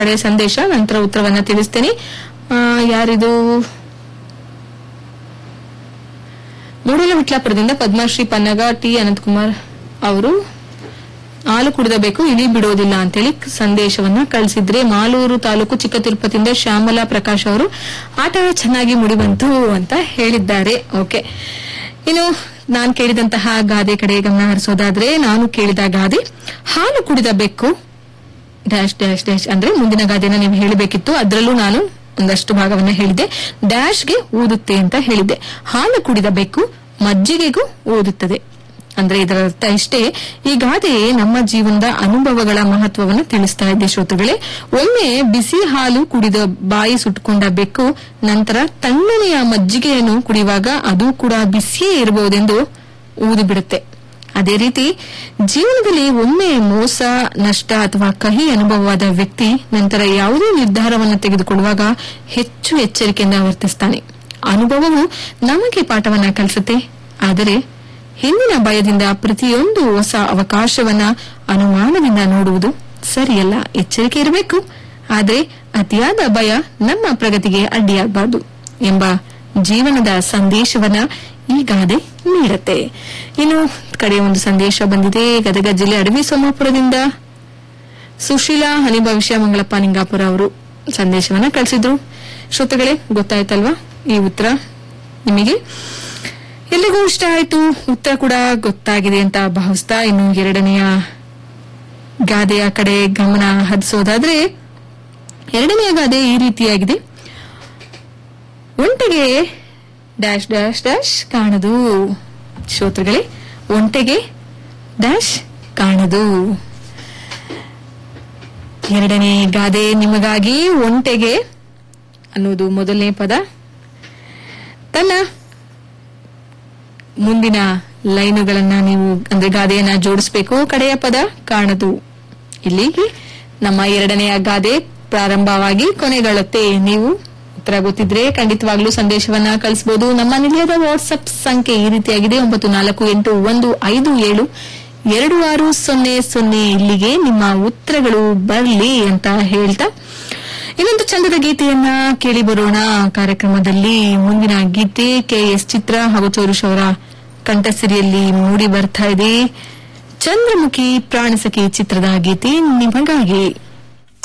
ಕಡೆ ಸಂದೇಶ ನಂತರ ಉತ್ತರವನ್ನ ತಿಳಿಸ್ತೇನೆ ಆ, ಯಾರಿದು ಮೂಡಲ ವಿಟ್ಲಾಪುರದಿಂದ ಪದ್ಮಶ್ರೀ ಪನ್ನಗ ಟಿ ಅನಂತಕುಮಾರ್ ಅವರು ಹಾಲು ಕುಡಿದಬೇಕು ಇಳಿ ಬಿಡೋದಿಲ್ಲ ಅಂತೇಳಿ ಸಂದೇಶವನ್ನ ಕಳಿಸಿದ್ರೆ ಮಾಲೂರು ತಾಲೂಕು ಚಿಕ್ಕ ತಿರುಪತಿಯಿಂದ ಶ್ಯಾಮಲಾ ಪ್ರಕಾಶ್ ಅವರು ಆಟ ಚೆನ್ನಾಗಿ ಮುಡಿಬಂತು ಅಂತ ಹೇಳಿದ್ದಾರೆ ಓಕೆ ಇನ್ನು ನಾನು ಕೇಳಿದಂತಹ ಗಾದೆ ಕಡೆ ಗಮನ ಹರಿಸೋದಾದ್ರೆ ನಾನು ಕೇಳಿದ ಗಾದೆ ಹಾಲು ಕುಡಿದ ಬೆಕ್ಕು ಡ್ಯಾಶ್ ಡ್ಯಾಶ್ ಡ್ಯಾಶ್ ಅಂದ್ರೆ ಮುಂದಿನ ಗಾದೆನ ನೀವು ಹೇಳಬೇಕಿತ್ತು ಅದರಲ್ಲೂ ನಾನು ಒಂದಷ್ಟು ಭಾಗವನ್ನ ಹೇಳಿದೆ ಡ್ಯಾಶ್ಗೆ ಊದುತ್ತೆ ಅಂತ ಹೇಳಿದ್ದೆ ಹಾಲು ಕುಡಿದ ಬೆಕ್ಕು ಮಜ್ಜಿಗೆಗೂ ಊದುತ್ತದೆ ಅಂದ್ರೆ ಇದರ ಅರ್ಥ ಇಷ್ಟೇ ಈ ಗಾದೆ ನಮ್ಮ ಜೀವನದ ಅನುಭವಗಳ ಮಹತ್ವವನ್ನು ತಿಳಿಸ್ತಾ ಇದೆ ಶ್ರೋತೃಗಳೇ ಒಮ್ಮೆ ಬಿಸಿ ಹಾಲು ಕುಡಿದ ಬಾಯಿ ಸುಟ್ಕೊಂಡ ಬೆಕ್ಕು ನಂತರ ತಣ್ಣನೆಯ ಮಜ್ಜಿಗೆಯನ್ನು ಕುಡಿಯುವಾಗ ಅದು ಕೂಡ ಬಿಸಿಯೇ ಇರಬಹುದೆಂದು ಊದು ಬಿಡುತ್ತೆ ಅದೇ ರೀತಿ ಜೀವನದಲ್ಲಿ ಒಮ್ಮೆ ಮೋಸ ನಷ್ಟ ಅಥವಾ ಕಹಿ ಅನುಭವವಾದ ವ್ಯಕ್ತಿ ನಂತರ ಯಾವುದೇ ನಿರ್ಧಾರವನ್ನು ತೆಗೆದುಕೊಳ್ಳುವಾಗ ಹೆಚ್ಚು ಎಚ್ಚರಿಕೆಯಿಂದ ವರ್ತಿಸ್ತಾನೆ ಅನುಭವವು ನಮಗೆ ಪಾಠವನ್ನ ಕಲಿಸುತ್ತೆ ಆದರೆ ಹಿಂದಿನ ಭಯದಿಂದ ಪ್ರತಿಯೊಂದು ಹೊಸ ಅವಕಾಶವನ್ನ ಅನುಮಾನದಿಂದ ನೋಡುವುದು ಸರಿಯಲ್ಲ ಎಚ್ಚರಿಕೆ ಇರಬೇಕು ಆದರೆ ಅತಿಯಾದ ಭಯ ನಮ್ಮ ಪ್ರಗತಿಗೆ ಅಡ್ಡಿಯಾಗಬಾರದು ಎಂಬ ಜೀವನದ ಸಂದೇಶವನ್ನ ಈ ಗಾದೆ ನೀಡುತ್ತೆ ಇನ್ನು ಕಡೆ ಒಂದು ಸಂದೇಶ ಬಂದಿದೆ ಗದಗ ಜಿಲ್ಲೆ ಅಡವಿ ಸೋಮಾಪುರದಿಂದ ಸುಶೀಲಾ ಹನಿ ಭವಿಷ್ಯ ಮಂಗಳಪ್ಪ ನಿಂಗಾಪುರ ಅವರು ಸಂದೇಶವನ್ನ ಕಳಿಸಿದ್ರು ಶ್ರೋತಗಳೇ ಗೊತ್ತಾಯ್ತಲ್ವಾ ಈ ಉತ್ತರ ನಿಮಗೆ ಎಲ್ಲಿಗೂ ಇಷ್ಟ ಆಯ್ತು ಉತ್ತರ ಕೂಡ ಗೊತ್ತಾಗಿದೆ ಅಂತ ಭಾವಿಸ್ತಾ ಇನ್ನು ಎರಡನೆಯ ಗಾದೆಯ ಕಡೆ ಗಮನ ಹರಿಸೋದಾದ್ರೆ ಎರಡನೆಯ ಗಾದೆ ಈ ರೀತಿಯಾಗಿದೆ ಒಂಟೆಗೆ ಡ್ಯಾಶ್ ಡ್ಯಾಶ್ ಡ್ಯಾಶ್ ಕಾಣದು ಶ್ರೋತೃಗಳೇ ಒಂಟೆಗೆ ಡ್ಯಾಶ್ ಕಾಣದು ಎರಡನೇ ಗಾದೆ ನಿಮಗಾಗಿ ಒಂಟೆಗೆ ಅನ್ನೋದು ಮೊದಲನೇ ಪದ ತನ್ನ ಮುಂದಿನ ಲೈನುಗಳನ್ನ ನೀವು ಅಂದ್ರೆ ಗಾದೆಯನ್ನ ಜೋಡಿಸಬೇಕು ಕಡೆಯ ಪದ ಕಾಣದು ಇಲ್ಲಿಗೆ ನಮ್ಮ ಎರಡನೆಯ ಗಾದೆ ಪ್ರಾರಂಭವಾಗಿ ಕೊನೆಗೊಳ್ಳುತ್ತೆ ನೀವು ಉತ್ತರ ಗೊತ್ತಿದ್ರೆ ಖಂಡಿತವಾಗ್ಲೂ ಸಂದೇಶವನ್ನ ಕಳಿಸಬಹುದು ನಮ್ಮ ನಿಲಯದ ವಾಟ್ಸ್ಆಪ್ ಸಂಖ್ಯೆ ಈ ರೀತಿಯಾಗಿದೆ ಒಂಬತ್ತು ನಾಲ್ಕು ಎಂಟು ಒಂದು ಐದು ಏಳು ಎರಡು ಆರು ಸೊನ್ನೆ ಸೊನ್ನೆ ಇಲ್ಲಿಗೆ ನಿಮ್ಮ ಉತ್ತರಗಳು ಬರ್ಲಿ ಅಂತ ಹೇಳ್ತಾ ಇನ್ನೊಂದು ಚಂದದ ಗೀತೆಯನ್ನ ಕೇಳಿ ಬರೋಣ ಕಾರ್ಯಕ್ರಮದಲ್ಲಿ ಮುಂದಿನ ಗೀತೆ ಕೆ ಎಸ್ ಚಿತ್ರ ಹಾಗೂ ಚೌರುಷ್ ಅವರ ಕಂಠಸಿರಿಯಲ್ಲಿ ಮೂಡಿ ಬರ್ತಾ ಇದೆ ಚಂದ್ರಮುಖಿ ಪ್ರಾಣಸಖಿ ಚಿತ್ರದ ಗೀತೆ ನಿಮಗಾಗಿ